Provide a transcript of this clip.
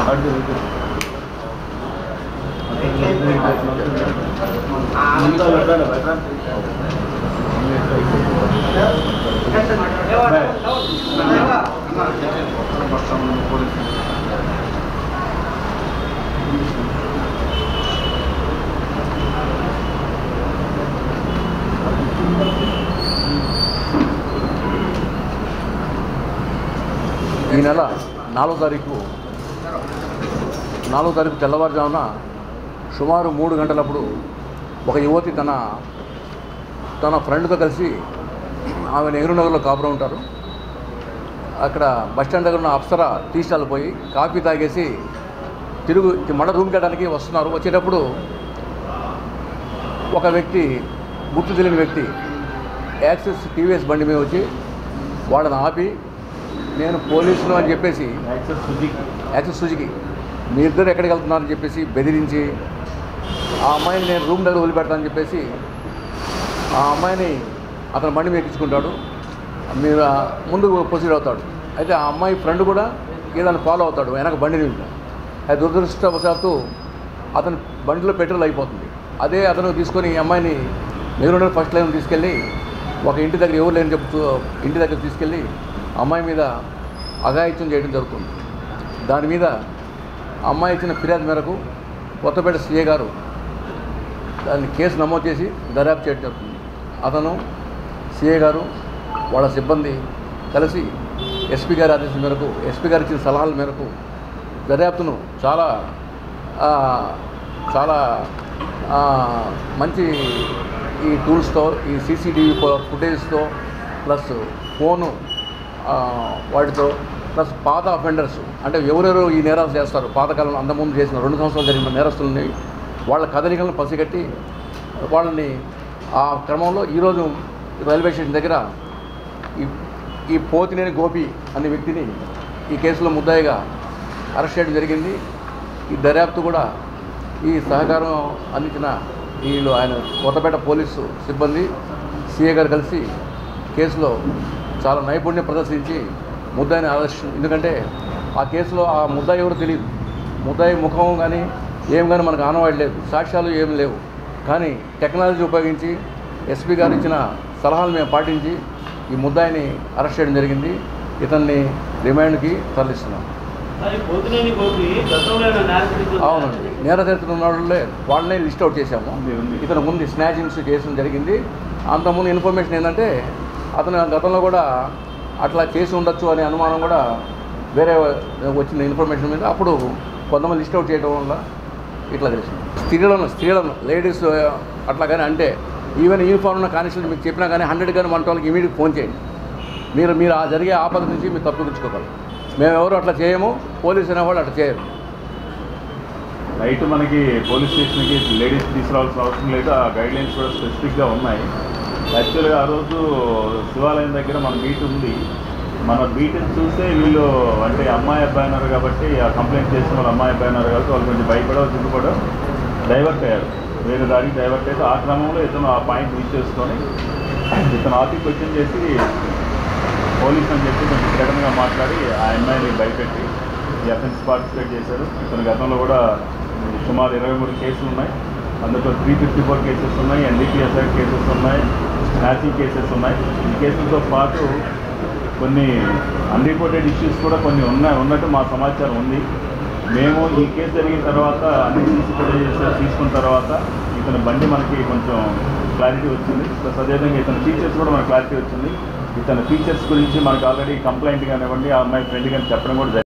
ఈ నెల నాలుగో తారీఖు నాలుగో తారీఖు తెల్లవారుజామున సుమారు మూడు గంటలప్పుడు ఒక యువతి తన తన ఫ్రెండ్తో కలిసి ఆమె నెహ్రూ నగర్లో కాపురం ఉంటారు అక్కడ బస్ స్టాండ్ దగ్గర ఉన్న అప్సర టీ స్టాల్ పోయి కాఫీ తాగేసి తిరుగు మళ్ళీ రూమ్కి వెళ్ళడానికి వస్తున్నారు వచ్చేటప్పుడు ఒక వ్యక్తి గుర్తు తెలియని వ్యక్తి యాక్సిస్ టీవీఎస్ బండి మీద వచ్చి వాళ్ళని ఆపి నేను పోలీసులు అని చెప్పేసి యాక్సెస్ సుజుకి యాక్సిస్ సుజుకి మీ ఇద్దరు ఎక్కడికి వెళ్తున్నారని చెప్పేసి బెదిరించి ఆ అమ్మాయిని నేను రూమ్ దగ్గర వదిలిపెడతానని చెప్పేసి ఆ అమ్మాయిని అతను బండి మీద ఎక్కించుకుంటాడు మీరు ఆ ముందుకు ప్రొసీడ్ అవుతాడు అయితే ఆ అమ్మాయి ఫ్రెండ్ కూడా ఏదైనా ఫాలో అవుతాడు వెనక బండి నుంచి అది దురదృష్టవశాత్తు అతని బండిలో పెట్రోల్ అయిపోతుంది అదే అతను తీసుకొని ఈ అమ్మాయిని నెహ్రూ ఫస్ట్ లైన్ తీసుకెళ్ళి ఒక ఇంటి దగ్గర ఎవరు లేని చెప్తూ ఇంటి దగ్గర తీసుకెళ్ళి అమ్మాయి మీద అఘాయిత్యం చేయడం జరుగుతుంది దాని మీద ఆ అమ్మాయి ఇచ్చిన ఫిర్యాదు మేరకు కొత్తపేట సీఏ గారు దాన్ని కేసు నమోదు చేసి దర్యాప్తు చేయడం జరుగుతుంది అతను సిఏ గారు వాళ్ళ సిబ్బంది కలిసి ఎస్పీ గారి ఆదేశం మేరకు ఎస్పీ గారు ఇచ్చిన సలహాల మేరకు దర్యాప్తును చాలా ఆ, చాలా ఆ, మంచి ఈ టూల్స్తో ఈ సీసీటీవీ ఫుటేజ్తో ప్లస్ ఫోను ఆ, వాటితో ప్లస్ పాత అఫెండర్స్ అంటే ఎవరెవరు ఈ నేరాలు చేస్తారు పాతకాలంలో అంతకుముందు చేసిన రెండు సంవత్సరాలు జరిగిన నేరస్తులని వాళ్ళ కదలికలను పసిగట్టి వాళ్ళని ఆ క్రమంలో ఈరోజు రైల్వే స్టేషన్ దగ్గర ఈ ఈ పోతినేని గోపి అనే వ్యక్తిని ఈ కేసులో ముద్దాయిగా అరెస్ట్ చేయడం జరిగింది ఈ దర్యాప్తు కూడా ఈ సహకారం అందించిన వీళ్ళు ఆయన కొత్తపేట పోలీసు సిబ్బంది సిఏ గారు కలిసి కేసులో చాలా నైపుణ్యం ప్రదర్శించి ముద్దాయిని అరెస్ట్ ఎందుకంటే ఆ కేసులో ఆ ముద్దాయి ఎవరు తెలియదు ముద్దాయి ముఖం కానీ ఏం కానీ మనకు ఆనవాడి లేదు సాక్ష్యాలు ఏం లేవు కానీ టెక్నాలజీ ఉపయోగించి ఎస్పీ గారు ఇచ్చిన సలహాలు మేము పాటించి ఈ ముద్దాయిని అరెస్ట్ చేయడం జరిగింది ఇతన్ని రిమాండ్కి తరలిస్తున్నాం మరి పోతులేని గోపి గతంలో ఏమైనా నేర చరిత్ర ఉందా? అవునండి నేర చరిత్ర ఉన్న వాళ్ళే వాళ్ళనే లిస్ట్ అవుట్ చేశాము ఉంది, ఉంది. ఇతను ముందు స్నాచింగ్స్ చేయడం జరిగింది అంతకుముందు ఇన్ఫర్మేషన్ ఏంటంటే అతను గతంలో కూడా అట్లా చేసి ఉండొచ్చు అనే అనుమానం కూడా వేరే వచ్చిన ఇన్ఫర్మేషన్ మీద అప్పుడు కొంతమంది లిస్ట్ అవుట్ చేయడం వల్ల ఇట్లా తెలిసింది స్త్రీలను స్త్రీలను లేడీస్ అట్లా కానీ అంటే ఈవెన్ యూనిఫామ్ ఉన్న కానిస్టేబుల్ మీకు చెప్పినా కానీ హండ్రెడ్ కానీ వన్ ట్వెల్వ్కి ఇమీడియట్ ఫోన్ చేయండి మీరు మీరు ఆ జరిగే ఆపద నుంచి మీరు తప్పించుకోగలరు మేము ఎవరు అట్లా చేయము పోలీసు అనేవాళ్ళు అట్లా చేయరు నైట్ మనకి పోలీస్ స్టేషన్కి లేడీస్ తీసుకురావాల్సిన అవసరం లేదు ఆ గైడ్ లైన్స్ కూడా స్పెసిఫిక్గా ఉన్నాయి యాక్చువల్గా ఆ రోజు శివాలయం దగ్గర మన బీట్ ఉంది మన బీట్ని చూస్తే వీళ్ళు అంటే అమ్మాయి అబ్బాయి ఉన్నారు కాబట్టి ఆ కంప్లైంట్ చేసిన వాళ్ళు అమ్మాయి అబ్బాయి ఉన్నారు కాబట్టి వాళ్ళు కొంచెం భయపడో దిగుపడో డైవర్ట్ అయ్యారు వేరే దారికి డైవర్ట్ అయితే ఆ క్రమంలో ఇతను ఆ పాయింట్ రీచ్ చేసుకొని ఇతను ఆఫీస్కి క్వశ్చన్ చేసి పోలీస్ అని చెప్పి కొంచెం ఘటనగా మాట్లాడి ఆ అమ్మాయిని భయపెట్టి ఈ అఫెన్స్ పార్టిసిపేట్ చేశారు ఇతను గతంలో కూడా సుమారు ఇరవై మూడు కేసులు ఉన్నాయి అందులో త్రీ ఫిఫ్టీ ఫోర్ కేసెస్ ఉన్నాయి ఎన్డీపీఎస్ఐ కేసెస్ ఉన్నాయి స్నాచింగ్ కేసెస్ ఉన్నాయి ఈ కేసులతో పాటు కొన్ని అన్రిపోర్టెడ్ ఇష్యూస్ కూడా కొన్ని ఉన్నాయి ఉన్నట్టు మా సమాచారం ఉంది మేము ఈ కేసు జరిగిన తర్వాత అన్ని సీసీ ఫుటేజెస్ తీసుకున్న తర్వాత ఇతని బండి మనకి కొంచెం క్లారిటీ వచ్చింది ప్లస్ అదేవిధంగా ఇతని ఫీచర్స్ కూడా మనకు క్లారిటీ వచ్చింది ఇతని ఫీచర్స్ గురించి మనకు ఆల్రెడీ కంప్లైంట్ కానివ్వండి ఆ అమ్మాయి ఫ్రెండ్ కానీ చెప్పడం కూడా జరిగింది